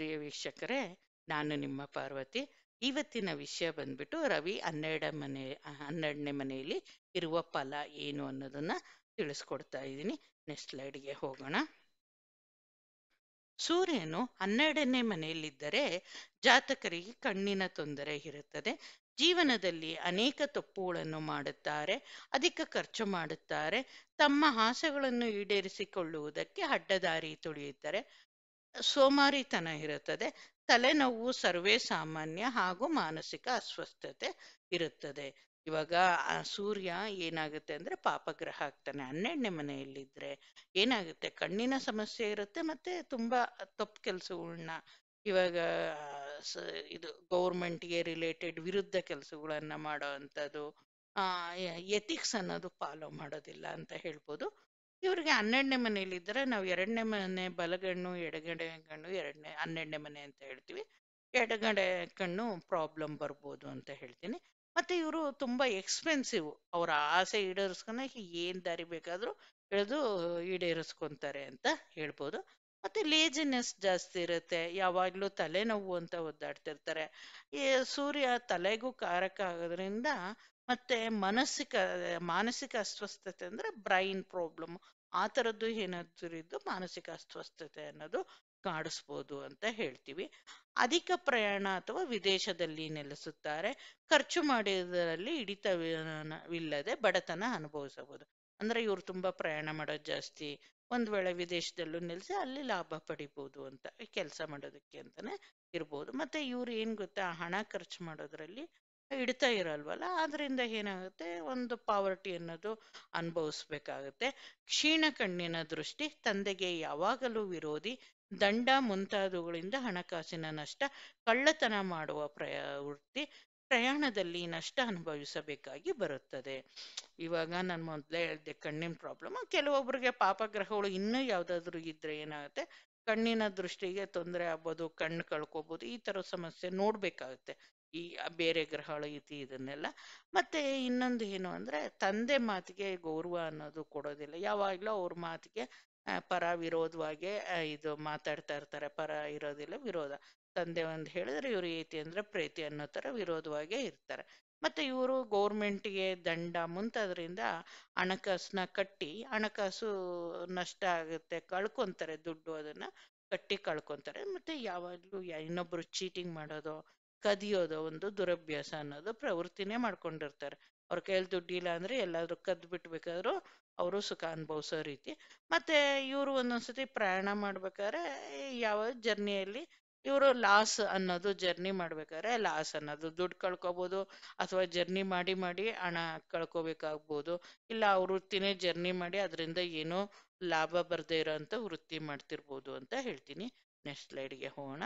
ಪ್ರಿಯ ವೀಕ್ಷಕರೇ ನಾನು ನಿಮ್ಮ ಪಾರ್ವತಿ ಇವತ್ತಿನ ವಿಷಯ ಬಂದ್ಬಿಟ್ಟು ರವಿ ಹನ್ನೆರಡ ಮನೆ ಹನ್ನೆರಡನೇ ಮನೆಯಲ್ಲಿ ಇರುವ ಫಲ ಏನು ಅನ್ನೋದನ್ನ ತಿಳಿಸ್ಕೊಡ್ತಾ ಇದ್ದೀನಿ ನೆಕ್ಸ್ಟ್ ಸ್ಲೈಡ್ಗೆ ಹೋಗೋಣ ಸೂರ್ಯನು ಹನ್ನೆರಡನೇ ಮನೆಯಲ್ಲಿದ್ದರೆ ಜಾತಕರಿಗೆ ಕಣ್ಣಿನ ತೊಂದರೆ ಇರುತ್ತದೆ ಜೀವನದಲ್ಲಿ ಅನೇಕ ತಪ್ಪುಗಳನ್ನು ಮಾಡುತ್ತಾರೆ ಅಧಿಕ ಖರ್ಚು ಮಾಡುತ್ತಾರೆ ತಮ್ಮ ಆಸೆಗಳನ್ನು ಈಡೇರಿಸಿಕೊಳ್ಳುವುದಕ್ಕೆ ಅಡ್ಡದಾರಿ ತುಳಿಯುತ್ತಾರೆ ಸೋಮಾರಿತನ ಇರುತ್ತದೆ ತಲೆನೋವು ಸರ್ವೇ ಸಾಮಾನ್ಯ ಹಾಗೂ ಮಾನಸಿಕ ಅಸ್ವಸ್ಥತೆ ಇರುತ್ತದೆ ಇವಾಗ ಆ ಸೂರ್ಯ ಏನಾಗುತ್ತೆ ಅಂದ್ರೆ ಪಾಪಗ್ರಹ ಆಗ್ತಾನೆ ಹನ್ನೆರಡನೇ ಮನೆಯಲ್ಲಿದ್ರೆ ಏನಾಗುತ್ತೆ ಕಣ್ಣಿನ ಸಮಸ್ಯೆ ಇರುತ್ತೆ ಮತ್ತೆ ತುಂಬಾ ತಪ್ಪು ಕೆಲಸಗಳನ್ನ ಇವಾಗ ಇದು ಗೌರ್ಮೆಂಟ್ಗೆ ರಿಲೇಟೆಡ್ ವಿರುದ್ಧ ಕೆಲಸಗಳನ್ನ ಮಾಡೋ ಅಂಥದ್ದು ಆ ಎಥಿಕ್ಸ್ ಅನ್ನೋದು ಫಾಲೋ ಮಾಡೋದಿಲ್ಲ ಅಂತ ಹೇಳ್ಬೋದು ಇವ್ರಿಗೆ ಹನ್ನೆರಡನೇ ಮನೆಯಲ್ಲಿದ್ದರೆ ನಾವು ಎರಡನೇ ಮನೆ ಬಲಗಣ್ಣು ಎಡಗಡೆ ಕಣ್ಣು ಎರಡನೇ ಹನ್ನೆರಡನೇ ಮನೆ ಅಂತ ಹೇಳ್ತೀವಿ ಎಡಗಡೆ ಕಣ್ಣು ಪ್ರಾಬ್ಲಮ್ ಬರ್ಬೋದು ಅಂತ ಹೇಳ್ತೀನಿ ಮತ್ತೆ ಇವರು ತುಂಬಾ ಎಕ್ಸ್ಪೆನ್ಸಿವ್ ಅವರ ಆಸೆ ಈಡೇರಿಸ್ಕೊಳಕ್ಕೆ ಏನ್ ದಾರಿ ಬೇಕಾದ್ರೂ ಎಳೆದು ಈಡೇರಿಸ್ಕೊಂತಾರೆ ಅಂತ ಹೇಳ್ಬೋದು ಮತ್ತೆ ಲೇಜಿನೆಸ್ ಜಾಸ್ತಿ ಇರುತ್ತೆ ಯಾವಾಗ್ಲೂ ತಲೆನೋವು ಅಂತ ಒದ್ದಾಡ್ತಿರ್ತಾರೆ ಈ ಸೂರ್ಯ ತಲೆಗೂ ಕಾರಕ ಆಗೋದ್ರಿಂದ ಮತ್ತೆ ಮಾನಸಿಕ ಮಾನಸಿಕ ಅಸ್ವಸ್ಥತೆ ಅಂದ್ರೆ ಬ್ರೈನ್ ಪ್ರಾಬ್ಲಮ್ ಆ ಥರದ್ದು ಏನಾದ್ರು ಇದ್ದು ಮಾನಸಿಕ ಅಸ್ವಸ್ಥತೆ ಅನ್ನೋದು ಕಾಡಿಸ್ಬೋದು ಅಂತ ಹೇಳ್ತೀವಿ ಅಧಿಕ ಪ್ರಯಾಣ ಅಥವಾ ವಿದೇಶದಲ್ಲಿ ನೆಲೆಸುತ್ತಾರೆ ಖರ್ಚು ಮಾಡಿದರಲ್ಲಿ ಹಿಡಿತವಿಲ್ಲದೆ ಬಡತನ ಅನುಭವಿಸಬಹುದು ಅಂದ್ರೆ ಇವ್ರು ತುಂಬಾ ಪ್ರಯಾಣ ಮಾಡೋದು ಜಾಸ್ತಿ ಒಂದ್ ವೇಳೆ ವಿದೇಶದಲ್ಲೂ ನೆಲೆಸಿ ಅಲ್ಲಿ ಲಾಭ ಪಡಿಬಹುದು ಅಂತ ಕೆಲಸ ಮಾಡೋದಕ್ಕೆ ಅಂತಾನೆ ಇರ್ಬೋದು ಮತ್ತೆ ಇವ್ರು ಏನ್ ಗೊತ್ತಾ ಹಣ ಖರ್ಚು ಮಾಡೋದ್ರಲ್ಲಿ ಹಿಡಿತಾ ಇರಲ್ವಲ್ಲ ಆದ್ರಿಂದ ಏನಾಗುತ್ತೆ ಒಂದು ಪಾವರ್ಟಿ ಅನ್ನೋದು ಅನುಭವಿಸ್ಬೇಕಾಗುತ್ತೆ ಕ್ಷೀಣ ಕಣ್ಣಿನ ದೃಷ್ಟಿ ತಂದೆಗೆ ಯಾವಾಗಲೂ ವಿರೋಧಿ ದಂಡ ಮುಂತಾದವುಗಳಿಂದ ಹಣಕಾಸಿನ ನಷ್ಟ ಕಳ್ಳತನ ಮಾಡುವ ಪ್ರವೃತ್ತಿ ಪ್ರಯಾಣದಲ್ಲಿ ನಷ್ಟ ಅನುಭವಿಸಬೇಕಾಗಿ ಬರುತ್ತದೆ ಇವಾಗ ನಾನು ಮೊದಲೇ ಹೇಳಿದೆ ಕಣ್ಣಿನ ಪ್ರಾಬ್ಲಮ್ ಕೆಲವೊಬ್ಬರಿಗೆ ಪಾಪಗ್ರಹಗಳು ಇನ್ನೂ ಯಾವ್ದಾದ್ರು ಇದ್ರೆ ಏನಾಗುತ್ತೆ ಕಣ್ಣಿನ ದೃಷ್ಟಿಗೆ ತೊಂದರೆ ಆಗ್ಬೋದು ಕಣ್ಣು ಕಳ್ಕೊಬೋದು ಈ ತರ ಸಮಸ್ಯೆ ನೋಡ್ಬೇಕಾಗುತ್ತೆ ಈ ಬೇರೆ ಗ್ರಹಗಳ ಇತಿ ಇದನ್ನೆಲ್ಲ ಮತ್ತೆ ಇನ್ನೊಂದು ಏನು ಅಂದ್ರೆ ತಂದೆ ಮಾತಿಗೆ ಗೌರವ ಅನ್ನೋದು ಕೊಡೋದಿಲ್ಲ ಯಾವಾಗ್ಲೂ ಅವ್ರ ಮಾತಿಗೆ ಪರ ವಿರೋಧವಾಗಿ ಇದು ಮಾತಾಡ್ತಾ ಇರ್ತಾರೆ ಪರ ಇರೋದಿಲ್ಲ ವಿರೋಧ ತಂದೆ ಒಂದು ಹೇಳಿದ್ರೆ ಇವ್ರು ಏತಿ ಅಂದ್ರೆ ಪ್ರೀತಿ ಅನ್ನೋ ತರ ವಿರೋಧವಾಗೇ ಇರ್ತಾರೆ ಮತ್ತೆ ಇವರು ಗೌರ್ಮೆಂಟ್ಗೆ ದಂಡ ಮುಂತಾದ್ರಿಂದ ಹಣಕಾಸನ್ನ ಕಟ್ಟಿ ಹಣಕಾಸು ನಷ್ಟ ಆಗುತ್ತೆ ಕಳ್ಕೊಂತಾರೆ ದುಡ್ಡು ಅದನ್ನ ಕಟ್ಟಿ ಕಳ್ಕೊಂತಾರೆ ಮತ್ತೆ ಯಾವಾಗ್ಲೂ ಇನ್ನೊಬ್ರು ಚೀಟಿಂಗ್ ಮಾಡೋದು ಕದಿಯೋದು ಒಂದು ದುರಭ್ಯಾಸ ಅನ್ನೋದು ಪ್ರವೃತ್ತಿನೇ ಮಾಡ್ಕೊಂಡಿರ್ತಾರೆ ಅವ್ರ ಕೈಯಲ್ಲಿ ದುಡ್ಡಿಲ್ಲ ಅಂದ್ರೆ ಎಲ್ಲಾದ್ರೂ ಕದ್ ಬಿಟ್ಬೇಕಾದ್ರೂ ಅವರು ಸುಖ ಅನುಭವಿಸೋ ರೀತಿ ಮತ್ತೆ ಇವರು ಒಂದೊಂದ್ಸತಿ ಪ್ರಯಾಣ ಮಾಡ್ಬೇಕಾದ್ರೆ ಯಾವ ಜರ್ನಿಯಲ್ಲಿ ಇವರು ಲಾಸ್ ಅನ್ನೋದು ಜರ್ನಿ ಮಾಡ್ಬೇಕಾದ್ರೆ ಲಾಸ್ ಅನ್ನೋದು ದುಡ್ಡು ಕಳ್ಕೊಬೋದು ಅಥವಾ ಜರ್ನಿ ಮಾಡಿ ಮಾಡಿ ಹಣ ಕಳ್ಕೊಬೇಕಾಗ್ಬೋದು ಇಲ್ಲ ಅವ್ರ ವೃತ್ತಿನೇ ಜರ್ನಿ ಮಾಡಿ ಅದರಿಂದ ಏನೋ ಲಾಭ ಬರ್ದೇ ಇರೋಂಥ ವೃತ್ತಿ ಮಾಡ್ತಿರ್ಬೋದು ಅಂತ ಹೇಳ್ತೀನಿ ನೆಕ್ಸ್ಟ್ ಸ್ಲೈಡ್ಗೆ ಹೋಗೋಣ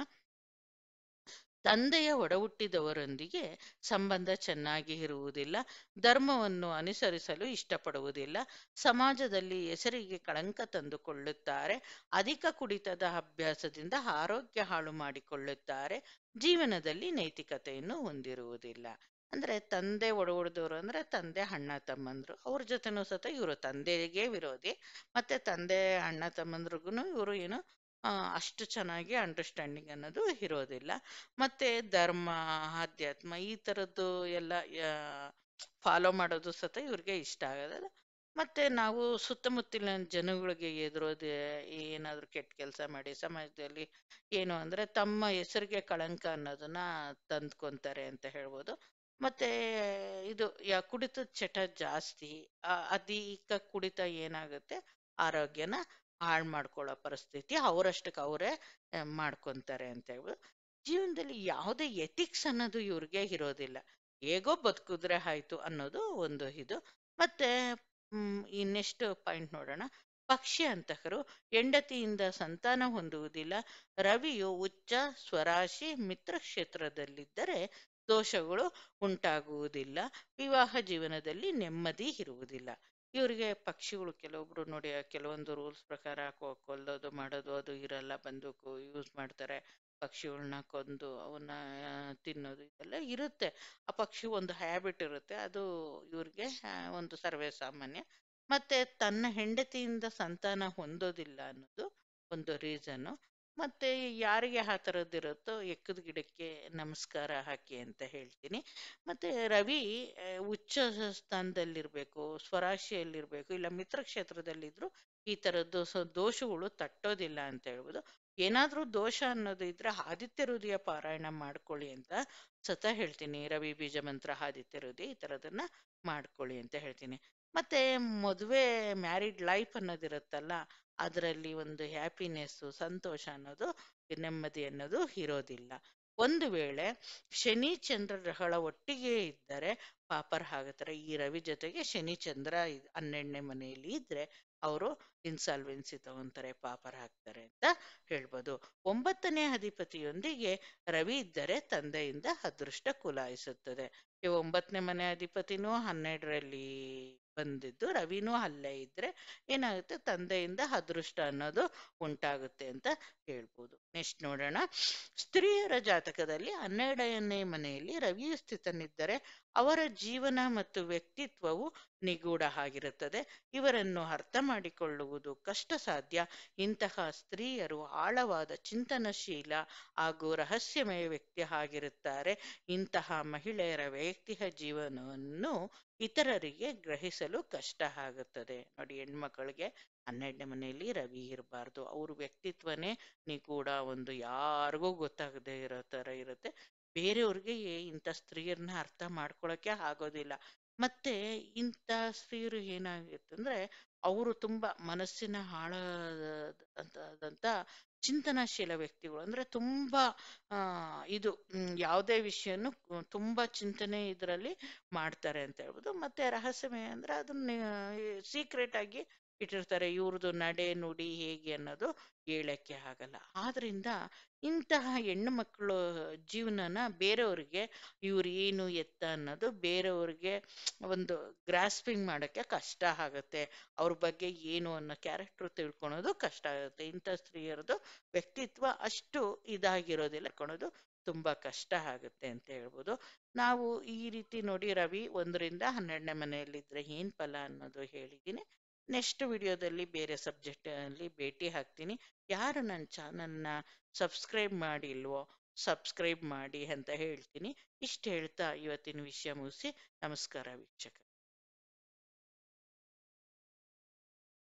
ತಂದೆಯ ಒಡಹುಟ್ಟಿದವರೊಂದಿಗೆ ಸಂಬಂಧ ಚೆನ್ನಾಗಿ ಇರುವುದಿಲ್ಲ ಧರ್ಮವನ್ನು ಅನುಸರಿಸಲು ಇಷ್ಟಪಡುವುದಿಲ್ಲ ಸಮಾಜದಲ್ಲಿ ಹೆಸರಿಗೆ ಕಳಂಕ ತಂದುಕೊಳ್ಳುತ್ತಾರೆ ಅಧಿಕ ಕುಡಿತದ ಅಭ್ಯಾಸದಿಂದ ಆರೋಗ್ಯ ಹಾಳು ಮಾಡಿಕೊಳ್ಳುತ್ತಾರೆ ಜೀವನದಲ್ಲಿ ನೈತಿಕತೆಯನ್ನು ಹೊಂದಿರುವುದಿಲ್ಲ ಅಂದ್ರೆ ತಂದೆ ಒಡಹುಡ್ದವ್ರು ಅಂದ್ರೆ ತಂದೆ ಅಣ್ಣ ತಮ್ಮಂದ್ರು ಅವ್ರ ಜೊತೆನೂ ಸತ ಇವರು ತಂದೆಗೆ ವಿರೋಧಿ ಮತ್ತೆ ತಂದೆ ಅಣ್ಣ ತಮ್ಮಂದ್ರಿಗೂ ಇವರು ಏನು ಅಷ್ಟು ಚೆನ್ನಾಗಿ ಅಂಡರ್ಸ್ಟ್ಯಾಂಡಿಂಗ್ ಅನ್ನೋದು ಇರೋದಿಲ್ಲ ಮತ್ತೆ ಧರ್ಮ ಆಧ್ಯಾತ್ಮ ಈ ಥರದ್ದು ಎಲ್ಲ ಫಾಲೋ ಮಾಡೋದು ಸತ ಇವ್ರಿಗೆ ಇಷ್ಟ ಆಗೋದಿಲ್ಲ ಮತ್ತೆ ನಾವು ಸುತ್ತಮುತ್ತಲಿನ ಜನಗಳಿಗೆ ಎದುರೋದೆ ಏನಾದರೂ ಕೆಟ್ಟ ಕೆಲಸ ಮಾಡಿ ಸಮಾಜದಲ್ಲಿ ಏನು ಅಂದ್ರೆ ತಮ್ಮ ಹೆಸರಿಗೆ ಕಳಂಕ ಅನ್ನೋದನ್ನ ತಂದ್ಕೊಂತಾರೆ ಅಂತ ಹೇಳ್ಬೋದು ಮತ್ತೆ ಇದು ಯಾ ಕುಡಿತದ ಚಟ ಜಾಸ್ತಿ ಅಧಿಕ ಕುಡಿತ ಏನಾಗುತ್ತೆ ಆರೋಗ್ಯನ ಹಾಳು ಮಾಡ್ಕೊಳ್ಳೋ ಪರಿಸ್ಥಿತಿ ಅವರಷ್ಟಕ್ಕೆ ಅವರೇ ಮಾಡ್ಕೊಂತಾರೆ ಅಂತ ಹೇಳ್ಬೋದು ಜೀವನದಲ್ಲಿ ಯಾವುದೇ ಎಥಿಕ್ಸ್ ಅನ್ನೋದು ಇವ್ರಿಗೆ ಇರೋದಿಲ್ಲ ಹೇಗೋ ಬದುಕಿದ್ರೆ ಆಯ್ತು ಅನ್ನೋದು ಒಂದು ಇದು ಮತ್ತೆ ಈ ನೆಕ್ಸ್ಟ್ ಪಾಯಿಂಟ್ ನೋಡೋಣ ಪಕ್ಷಿ ಅಂತಕರು ಹೆಂಡತಿಯಿಂದ ಸಂತಾನ ಹೊಂದುವುದಿಲ್ಲ ರವಿಯು ಉಚ್ಚ ಸ್ವರಾಶಿ ಮಿತ್ರ ಕ್ಷೇತ್ರದಲ್ಲಿದ್ದರೆ ದೋಷಗಳು ಉಂಟಾಗುವುದಿಲ್ಲ ವಿವಾಹ ಜೀವನದಲ್ಲಿ ನೆಮ್ಮದಿ ಇರುವುದಿಲ್ಲ ಇವರಿಗೆ ಪಕ್ಷಿಗಳು ಕೆಲವೊಬ್ರು ನೋಡಿ ಕೆಲವೊಂದು ರೂಲ್ಸ್ ಪ್ರಕಾರ ಕೊಲ್ಲೋದು ಮಾಡೋದು ಅದು ಇರಲ್ಲ ಬಂದೂಕು ಯೂಸ್ ಮಾಡ್ತಾರೆ ಪಕ್ಷಿಗಳನ್ನ ಕೊಂದು ಅವನ್ನ ತಿನ್ನೋದು ಇದೆಲ್ಲ ಇರುತ್ತೆ ಆ ಪಕ್ಷಿ ಒಂದು ಹ್ಯಾಬಿಟ್ ಇರುತ್ತೆ ಅದು ಇವ್ರಿಗೆ ಒಂದು ಸರ್ವೇ ಸಾಮಾನ್ಯ ಮತ್ತೆ ತನ್ನ ಹೆಂಡತಿಯಿಂದ ಸಂತಾನ ಹೊಂದೋದಿಲ್ಲ ಅನ್ನೋದು ಒಂದು ರೀಸನ್ನು ಮತ್ತೆ ಯಾರಿಗೆ ಆ ಥರದ್ದಿರುತ್ತೋ ಎಕ್ಕದ ಗಿಡಕ್ಕೆ ನಮಸ್ಕಾರ ಹಾಕಿ ಅಂತ ಹೇಳ್ತೀನಿ ಮತ್ತೆ ರವಿ ಆ, ಉಚ್ಚ ಸ್ಥಾನದಲ್ಲಿರ್ಬೇಕು ಸ್ವರಾಶಿಯಲ್ಲಿರ್ಬೇಕು ಇಲ್ಲ ಮಿತ್ರ ಕ್ಷೇತ್ರದಲ್ಲಿದ್ರು ಈ ಥರದ್ದು ಸ ದೋಷಗಳು ತಟ್ಟೋದಿಲ್ಲ ಅಂತ ಹೇಳ್ಬೋದು ಏನಾದ್ರೂ ದೋಷ ಅನ್ನೋದು ಇದ್ರೆ ಆದಿತ್ಯ ಹೃದಯ ಪಾರಾಯಣ ಮಾಡ್ಕೊಳ್ಳಿ ಅಂತ ಸತ ಹೇಳ್ತೀನಿ ರವಿ ಬೀಜ ಮಂತ್ರ ಆದಿತ್ಯ ಹೃದಯ ಈ ಥರದನ್ನ ಮಾಡ್ಕೊಳ್ಳಿ ಅಂತ ಹೇಳ್ತೀನಿ ಮತ್ತೆ ಮದುವೆ ಮ್ಯಾರಿಡ್ ಲೈಫ್ ಅನ್ನೋದಿರುತ್ತಲ್ಲ ಅದರಲ್ಲಿ ಒಂದು ಹ್ಯಾಪಿನೆಸ್ಸು ಸಂತೋಷ ಅನ್ನೋದು ನೆಮ್ಮದಿ ಅನ್ನೋದು ಇರೋದಿಲ್ಲ ಒಂದು ವೇಳೆ ಶನಿ ಚಂದ್ರ ಗ್ರಹಗಳ ಒಟ್ಟಿಗೆ ಇದ್ದರೆ ಪಾಪರ್ ಆಗುತ್ತಾರೆ ಈ ರವಿ ಜೊತೆಗೆ ಶನಿ ಚಂದ್ರ ಇದ್- ಹನ್ನೆರಡನೇ ಮನೆಯಲ್ಲಿ ಇದ್ರೆ ಅವರು ಇನ್ಸಾಲ್ವೆನ್ಸಿ ತಗೊಂತಾರೆ ಪಾಪರ್ ಹಾಕ್ತಾರೆ ಅಂತ ಹೇಳ್ಬೋದು ಒಂಬತ್ತನೇ ಅಧಿಪತಿಯೊಂದಿಗೆ ರವಿ ಇದ್ದರೆ ತಂದೆಯಿಂದ ಅದೃಷ್ಟ ಕುಲಾಯಿಸುತ್ತದೆ ಈ ಒಂಬತ್ತನೇ ಮನೆ ಅಧಿಪತಿನೂ ಹನ್ನೆರಡರಲ್ಲಿ ಬಂದಿದ್ದು ರವಿನೂ ಅಲ್ಲೇ ಇದ್ರೆ ಏನಾಗುತ್ತೆ ತಂದೆಯಿಂದ ಅದೃಷ್ಟ ಅನ್ನೋದು ಉಂಟಾಗುತ್ತೆ ಅಂತ ಹೇಳ್ಬೋದು ನೆಕ್ಸ್ಟ್ ನೋಡೋಣ ಸ್ತ್ರೀಯರ ಜಾತಕದಲ್ಲಿ ಹನ್ನೆರಡನೇ ಮನೆಯಲ್ಲಿ ರವಿಯು ಸ್ಥಿತನಿದ್ದರೆ ಅವರ ಜೀವನ ಮತ್ತು ವ್ಯಕ್ತಿತ್ವವು ನಿಗೂಢ ಆಗಿರುತ್ತದೆ ಇವರನ್ನು ಅರ್ಥ ಮಾಡಿಕೊಳ್ಳುವುದು ಕಷ್ಟ ಸಾಧ್ಯ ಇಂತಹ ಸ್ತ್ರೀಯರು ಆಳವಾದ ಚಿಂತನಶೀಲ ಹಾಗೂ ರಹಸ್ಯಮಯ ವ್ಯಕ್ತಿ ಆಗಿರುತ್ತಾರೆ ಇಂತಹ ಮಹಿಳೆಯರ ವೈಯಕ್ತಿಕ ಜೀವನವನ್ನು ಇತರರಿಗೆ ಗ್ರಹಿಸಲು ಕಷ್ಟ ಆಗುತ್ತದೆ ನೋಡಿ ಹೆಣ್ಮಕ್ಳಿಗೆ ಹನ್ನೆರಡನೇ ಮನೆಯಲ್ಲಿ ರವಿ ಇರಬಾರ್ದು ಅವ್ರ ವ್ಯಕ್ತಿತ್ವನೇ ನಿಗೂಢ ಒಂದು ಯಾರಿಗೂ ಗೊತ್ತಾಗದೇ ಇರೋ ಥರ ಇರುತ್ತೆ ಬೇರೆಯವ್ರಿಗೆ ಇಂಥ ಸ್ತ್ರೀಯರನ್ನ ಅರ್ಥ ಮಾಡ್ಕೊಳಕ್ಕೆ ಆಗೋದಿಲ್ಲ ಮತ್ತೆ ಇಂಥ ಸ್ತ್ರೀಯರು ಏನಾಗಿತ್ತು ಅಂದ್ರೆ ಅವರು ತುಂಬಾ ಮನಸ್ಸಿನ ಆಳದಂತ ಚಿಂತನಾಶೀಲ ವ್ಯಕ್ತಿಗಳು ಅಂದ್ರೆ ತುಂಬಾ ಆ ಇದು ಮ್, ಯಾವುದೇ ವಿಷಯನು ತುಂಬಾ ಚಿಂತನೆ ಇದರಲ್ಲಿ ಮಾಡ್ತಾರೆ ಅಂತ ಹೇಳ್ಬೋದು ಮತ್ತೆ ರಹಸ್ಯಮಯ ಅಂದ್ರೆ ಅದನ್ನ ಸೀಕ್ರೆಟ್ ಆಗಿ ಇಟ್ಟಿರ್ತಾರೆ ಇವ್ರದ್ದು ನಡೆ ನುಡಿ ಹೇಗೆ ಅನ್ನೋದು ಹೇಳಕ್ಕೆ ಆಗಲ್ಲ ಆದ್ರಿಂದ ಇಂತಹ ಹೆಣ್ಣು ಮಕ್ಕಳು ಜೀವನನ ಬೇರೆಯವ್ರಿಗೆ ಇವ್ರು ಏನು ಎತ್ತ ಅನ್ನೋದು ಬೇರೆಯವ್ರಿಗೆ ಒಂದು ಗ್ರಾಸ್ಪಿಂಗ್ ಮಾಡೋಕ್ಕೆ ಕಷ್ಟ ಆಗುತ್ತೆ ಅವ್ರ ಬಗ್ಗೆ ಏನು ಅನ್ನೋ ಕ್ಯಾರೆಕ್ಟರ್ ತಿಳ್ಕೊಳೋದು ಕಷ್ಟ ಆಗುತ್ತೆ ಇಂಥ ಸ್ತ್ರೀಯರದು ವ್ಯಕ್ತಿತ್ವ ಅಷ್ಟು ಇದಾಗಿರೋದಿಲ್ಲ ಕೊಳೋದು ತುಂಬಾ ಕಷ್ಟ ಆಗುತ್ತೆ ಅಂತ ಹೇಳ್ಬೋದು ನಾವು ಈ ರೀತಿ ನೋಡಿ ರವಿ ಒಂದರಿಂದ ಹನ್ನೆರಡನೇ ಮನೆಯಲ್ಲಿದ್ರೆ ಏನ್ ಫಲ ಅನ್ನೋದು ಹೇಳಿದ್ದೀನಿ ನೆಕ್ಸ್ಟ್ ವಿಡಿಯೋದಲ್ಲಿ ಬೇರೆ ಸಬ್ಜೆಕ್ಟ್ ಅಲ್ಲಿ ಭೇಟಿ ಹಾಕ್ತೀನಿ ಯಾರು ನನ್ನ ಚಾನಲ್ನ ಸಬ್ಸ್ಕ್ರೈಬ್ ಮಾಡಿಲ್ವೋ ಸಬ್ಸ್ಕ್ರೈಬ್ ಮಾಡಿ ಅಂತ ಹೇಳ್ತೀನಿ ಇಷ್ಟು ಹೇಳ್ತಾ ಇವತ್ತಿನ ವಿಷಯ ಮುಗಿಸಿ ನಮಸ್ಕಾರ ವೀಕ್ಷಕ